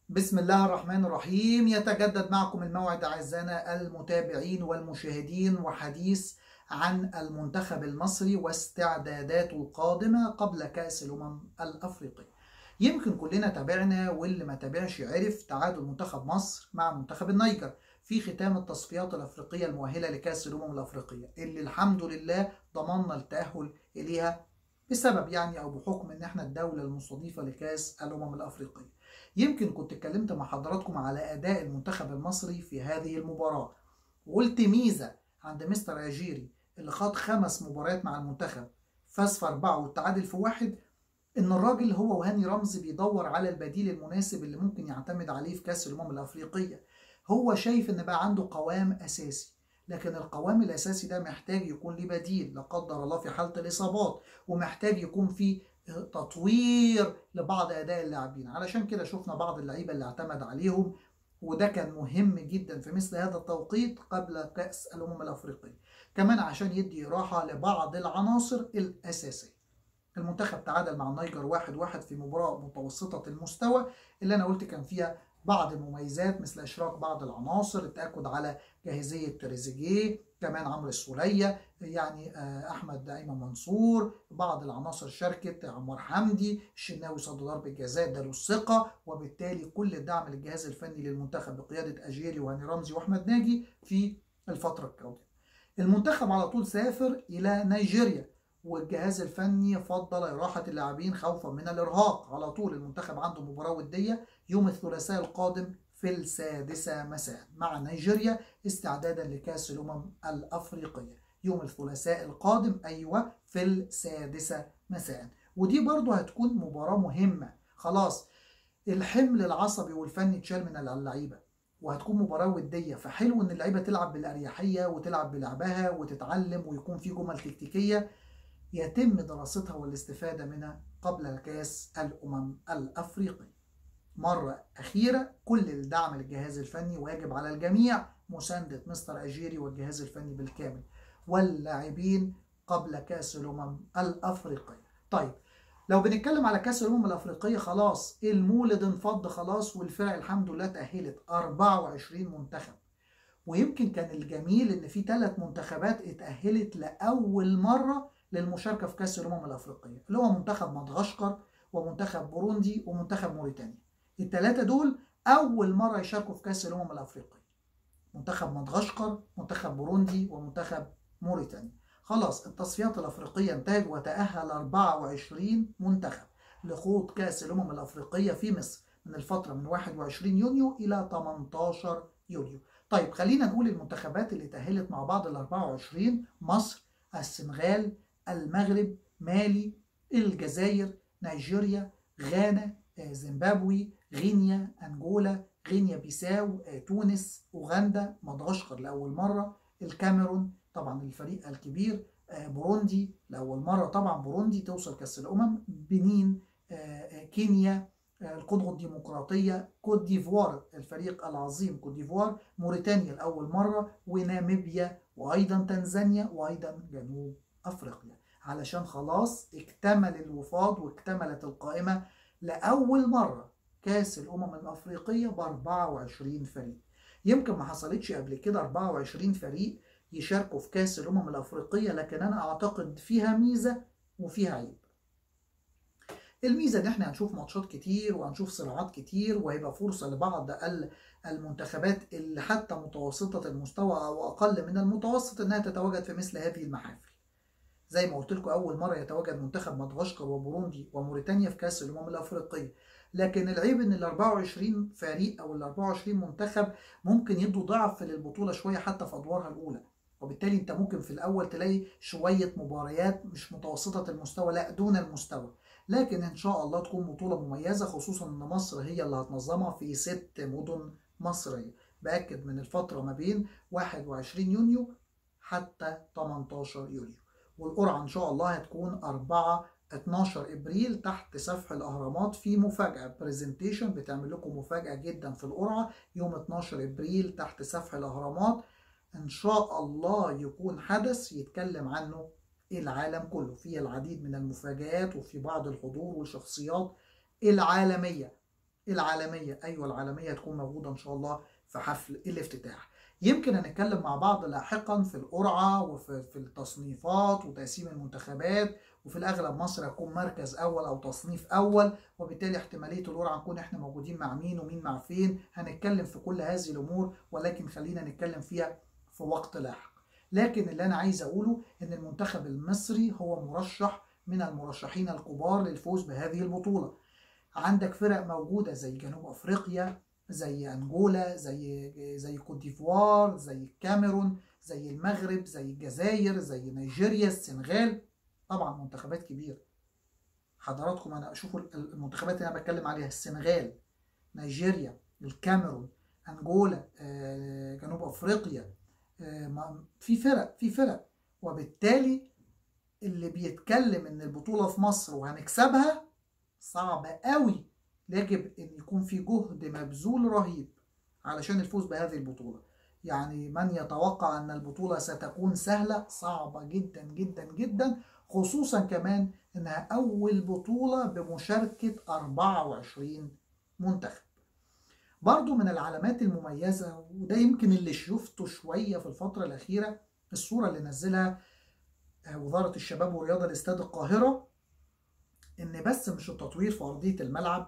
بسم الله الرحمن الرحيم يتجدد معكم الموعد أعزائنا المتابعين والمشاهدين وحديث عن المنتخب المصري واستعداداته القادمة قبل كأس الأمم الأفريقية يمكن كلنا تابعنا واللي ما تابعش عرف تعادل منتخب مصر مع منتخب النيجر في ختام التصفيات الأفريقية المؤهلة لكأس الأمم الأفريقية اللي الحمد لله ضمننا التأهل إليها بسبب يعني أو بحكم إن إحنا الدولة المستضيفة لكأس الأمم الأفريقية يمكن كنت اتكلمت مع حضراتكم على أداء المنتخب المصري في هذه المباراة وقلت ميزة عند مستر أجيري اللي خاض خمس مباريات مع المنتخب فاز في أربعة والتعادل في واحد إن الراجل هو وهاني رمزي بيدور على البديل المناسب اللي ممكن يعتمد عليه في كأس الأمم الأفريقية هو شايف إن بقى عنده قوام أساسي لكن القوام الأساسي ده محتاج يكون ليه بديل لا قدر الله في حالة الإصابات ومحتاج يكون في تطوير لبعض اداء اللاعبين علشان كده شفنا بعض اللعيبه اللي اعتمد عليهم وده كان مهم جدا في مثل هذا التوقيت قبل كاس الامم الافريقيه كمان عشان يدي راحه لبعض العناصر الاساسيه المنتخب تعادل مع النيجر واحد واحد في مباراة متوسطة المستوى اللي أنا قلت كان فيها بعض المميزات مثل إشراك بعض العناصر التأكد على جاهزية تريزيجيه كمان عمرو السولية يعني أحمد أيمن منصور بعض العناصر شاركت عمار حمدي الشناوي صد ضربة جزاء اداله الثقة وبالتالي كل الدعم للجهاز الفني للمنتخب بقيادة أجيري وهاني رمزي وأحمد ناجي في الفترة القادمة المنتخب على طول سافر إلى نيجيريا والجهاز الفني فضل إراحة اللاعبين خوفا من الإرهاق على طول المنتخب عنده مباراة ودية يوم الثلاثاء القادم في السادسة مساء مع نيجيريا استعدادا لكأس الأمم الأفريقية يوم الثلاثاء القادم أيوة في السادسة مساء ودي برضو هتكون مباراة مهمة خلاص الحمل العصبي والفني اتشال من اللعيبة وهتكون مباراة ودية فحلو ان اللعيبة تلعب بالأريحية وتلعب بلعبها وتتعلم ويكون في جمل تكتيكية يتم دراستها والاستفادة منها قبل كأس الأمم الأفريقية مرة أخيرة كل الدعم للجهاز الفني ويجب على الجميع مساندة مستر أجيري والجهاز الفني بالكامل واللاعبين قبل كأس الأمم الأفريقية طيب لو بنتكلم على كأس الأمم الأفريقية خلاص المولد انفض خلاص والفرق الحمد لله تأهلت 24 منتخب ويمكن كان الجميل ان في ثلاث منتخبات اتأهلت لأول مرة للمشاركة في كأس الأمم الأفريقية اللي هو منتخب مدغشقر ومنتخب بوروندي ومنتخب موريتانيا الثلاثة دول أول مرة يشاركوا في كأس الأمم الأفريقية منتخب مدغشقر منتخب بوروندي ومنتخب موريتانيا خلاص التصفيات الأفريقية انتهت وتأهل 24 منتخب لخوض كأس الأمم الأفريقية في مصر من الفترة من 21 يونيو إلى 18 يوليو طيب خلينا نقول المنتخبات اللي تأهلت مع بعض ال 24 مصر السنغال المغرب مالي الجزائر نيجيريا غانا زيمبابوي غينيا انجولا غينيا بيساو تونس اوغندا مدغشقر لاول مره الكاميرون طبعا الفريق الكبير بوروندي لاول مره طبعا بوروندي توصل كاس الامم بنين كينيا القدرة الديمقراطية كوت ديفوار الفريق العظيم كوت ديفوار موريتانيا لأول مرة وناميبيا وأيضا تنزانيا وأيضا جنوب أفريقيا علشان خلاص اكتمل الوفاض واكتملت القائمة لأول مرة كأس الأمم الأفريقية ب 24 فريق يمكن ما حصلتش قبل كده 24 فريق يشاركوا في كأس الأمم الأفريقية لكن أنا أعتقد فيها ميزة وفيها عيب الميزة إن إحنا هنشوف ماتشات كتير وهنشوف صراعات كتير وهيبقى فرصة لبعض المنتخبات اللي حتى متوسطة المستوى أو أقل من المتوسط إنها تتواجد في مثل هذه المحافل زي ما قلت لكم اول مره يتواجد منتخب مدغشقر وبوروندي وموريتانيا في كاس الامم الافريقيه لكن العيب ان ال 24 فريق او ال 24 منتخب ممكن يدوا ضعف للبطوله شويه حتى في ادوارها الاولى وبالتالي انت ممكن في الاول تلاقي شويه مباريات مش متوسطه المستوى لا دون المستوى لكن ان شاء الله تكون بطوله مميزه خصوصا ان مصر هي اللي هتنظمها في ست مدن مصريه باكد من الفتره ما بين 21 يونيو حتى 18 يوليو والقرعة إن شاء الله هتكون 4 12 ابريل تحت سفح الاهرامات في مفاجاه برزنتيشن بتعمل لكم مفاجاه جدا في القرعه يوم 12 ابريل تحت سفح الاهرامات ان شاء الله يكون حدث يتكلم عنه العالم كله فيه العديد من المفاجآت وفي بعض الحضور والشخصيات العالميه العالميه ايوه العالميه تكون موجوده ان شاء الله في حفل الافتتاح يمكن هنتكلم مع بعض لاحقا في القرعه وفي في التصنيفات وتقسيم المنتخبات وفي الاغلب مصر هتكون مركز اول او تصنيف اول وبالتالي احتماليه القرعه نكون احنا موجودين مع مين ومين مع فين هنتكلم في كل هذه الامور ولكن خلينا نتكلم فيها في وقت لاحق لكن اللي انا عايز اقوله ان المنتخب المصري هو مرشح من المرشحين الكبار للفوز بهذه البطوله عندك فرق موجوده زي جنوب افريقيا زي انجولا زي زي كوت ديفوار زي الكاميرون زي المغرب زي الجزائر زي نيجيريا السنغال طبعا منتخبات كبيره حضراتكم انا شوفوا المنتخبات اللي انا بتكلم عليها السنغال نيجيريا الكاميرون انجولا جنوب افريقيا في فرق في فرق وبالتالي اللي بيتكلم ان البطوله في مصر وهنكسبها صعب قوي يجب ان يكون في جهد مبذول رهيب علشان الفوز بهذه البطوله يعني من يتوقع ان البطوله ستكون سهله صعبه جدا جدا جدا خصوصا كمان انها اول بطوله بمشاركه 24 منتخب برضو من العلامات المميزة وده يمكن اللي شفته شوية في الفترة الأخيرة الصورة اللي نزلها وزارة الشباب والرياضة لاستاد القاهرة إن بس مش التطوير في أرضية الملعب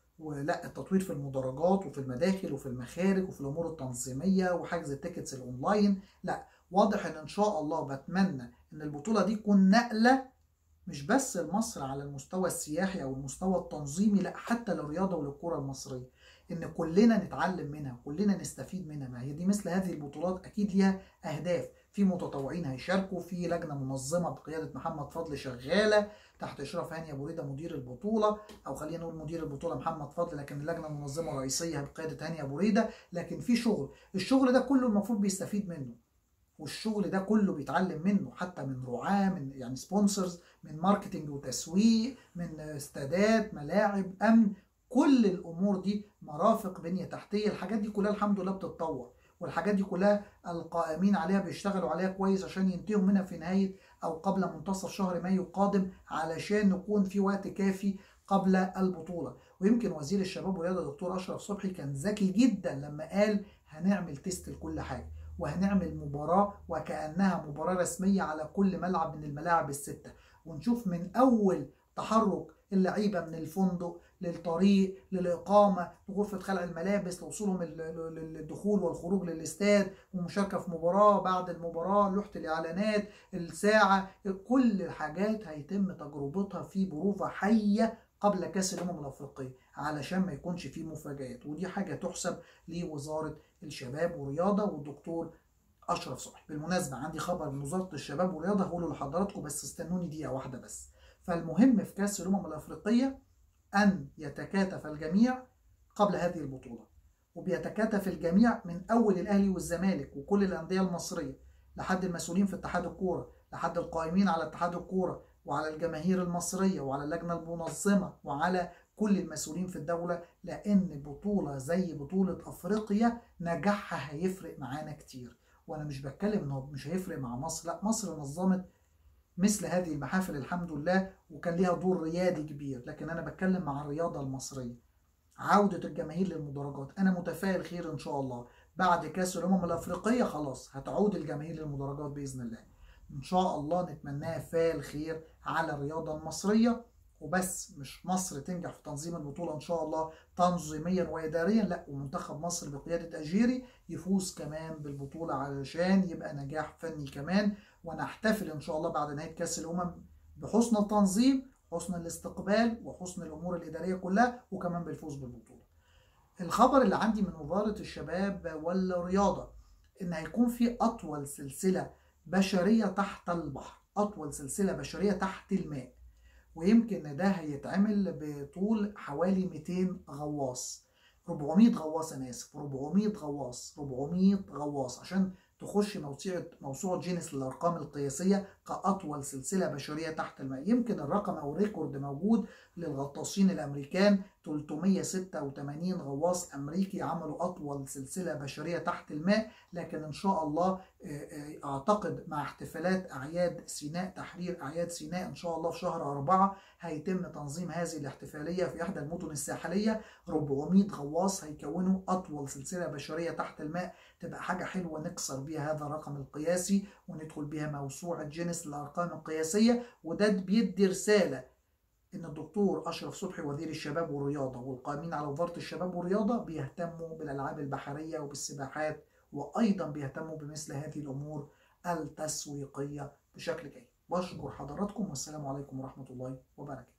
ولا التطوير في المدرجات وفي المداخل وفي المخارج وفي الأمور التنظيمية وحجز التيكتس الأونلاين لا واضح إن إن شاء الله بتمنى إن البطولة دي تكون نقلة مش بس لمصر على المستوى السياحي أو المستوى التنظيمي لا حتى للرياضة وللكرة المصرية ان كلنا نتعلم منها كلنا نستفيد منها ما هي دي مثل هذه البطولات اكيد ليها اهداف في متطوعين هيشاركوا في لجنه منظمه بقياده محمد فضل شغاله تحت اشراف هاني ابو ريده مدير البطوله او خلينا نقول مدير البطوله محمد فضل لكن اللجنه المنظمه الرئيسيه بقياده هاني ابو ريده لكن في شغل الشغل ده كله المفروض بيستفيد منه والشغل ده كله بيتعلم منه حتى من رعاة من يعني سبونسرز من ماركتنج وتسويق من استادات ملاعب امن كل الامور دي مرافق بنيه تحتيه الحاجات دي كلها الحمد لله بتتطور والحاجات دي كلها القائمين عليها بيشتغلوا عليها كويس عشان ينتهوا منها في نهايه او قبل منتصف شهر مايو القادم علشان نكون في وقت كافي قبل البطوله ويمكن وزير الشباب والرياضه دكتور اشرف صبحي كان ذكي جدا لما قال هنعمل تيست لكل حاجه وهنعمل مباراه وكانها مباراه رسميه على كل ملعب من الملاعب السته ونشوف من اول تحرك اللعيبه من الفندق للطريق للإقامة لغرفة خلع الملابس لوصولهم للدخول والخروج للاستاد ومشاركة في مباراة بعد المباراة لوحة الإعلانات الساعة كل الحاجات هيتم تجربتها في بروفة حية قبل كأس الأمم الأفريقية علشان ما يكونش فيه مفاجآت ودي حاجة تحسب لوزارة الشباب والرياضة والدكتور أشرف صبحي بالمناسبة عندي خبر من وزارة الشباب والرياضة هقوله لحضراتكم بس استنوني دقيقة واحدة بس فالمهم في كأس الأمم الأفريقية أن يتكاتف الجميع قبل هذه البطولة وبيتكاتف الجميع من أول الأهلي والزمالك وكل الأندية المصرية لحد المسؤولين في اتحاد الكورة لحد القائمين على اتحاد الكورة وعلى الجماهير المصرية وعلى اللجنة المنظمة وعلى كل المسؤولين في الدولة لأن بطولة زي بطولة أفريقيا نجاحها هيفرق معانا كتير وأنا مش بتكلم إنه مش هيفرق مع مصر لا مصر نظمت مثل هذه المحافل الحمد لله وكان ليها دور ريادي كبير لكن انا بتكلم مع الرياضه المصريه عوده الجماهير للمدرجات انا متفائل خير ان شاء الله بعد كاس الامم الافريقيه خلاص هتعود الجماهير للمدرجات باذن الله ان شاء الله نتمناها فال خير على الرياضه المصريه وبس مش مصر تنجح في تنظيم البطوله ان شاء الله تنظيميا واداريا لا ومنتخب مصر بقياده اجيري يفوز كمان بالبطوله علشان يبقى نجاح فني كمان ونحتفل ان شاء الله بعد نهايه كاس الامم بحسن التنظيم حسن الاستقبال وحسن الامور الاداريه كلها وكمان بالفوز بالبطوله الخبر اللي عندي من وزاره الشباب والرياضه ان هيكون في اطول سلسله بشريه تحت البحر اطول سلسله بشريه تحت الماء ويمكن ده هيتعمل بطول حوالي 200 غواص 400 غواص انا اسف 400 غواص 400 غواص عشان تخش موسوعه موسوعه جينيس للارقام القياسيه كاطول سلسله بشريه تحت الماء يمكن الرقم او الريكورد موجود للغطاسين الامريكان 386 غواص أمريكي عملوا أطول سلسلة بشرية تحت الماء لكن إن شاء الله أعتقد مع احتفالات أعياد سيناء تحرير أعياد سيناء إن شاء الله في شهر أربعة هيتم تنظيم هذه الاحتفالية في إحدى المدن الساحلية 400 غواص هيكونوا أطول سلسلة بشرية تحت الماء تبقى حاجة حلوة نكسر بيها هذا الرقم القياسي وندخل بيها موسوعة جينيس للأرقام القياسية وده بيدي رسالة ان الدكتور اشرف صبحي وزير الشباب والرياضه والقائمين على وزاره الشباب والرياضه بيهتموا بالالعاب البحريه وبالسباحات وايضا بيهتموا بمثل هذه الامور التسويقيه بشكل جيد بشكر حضراتكم والسلام عليكم ورحمه الله وبركاته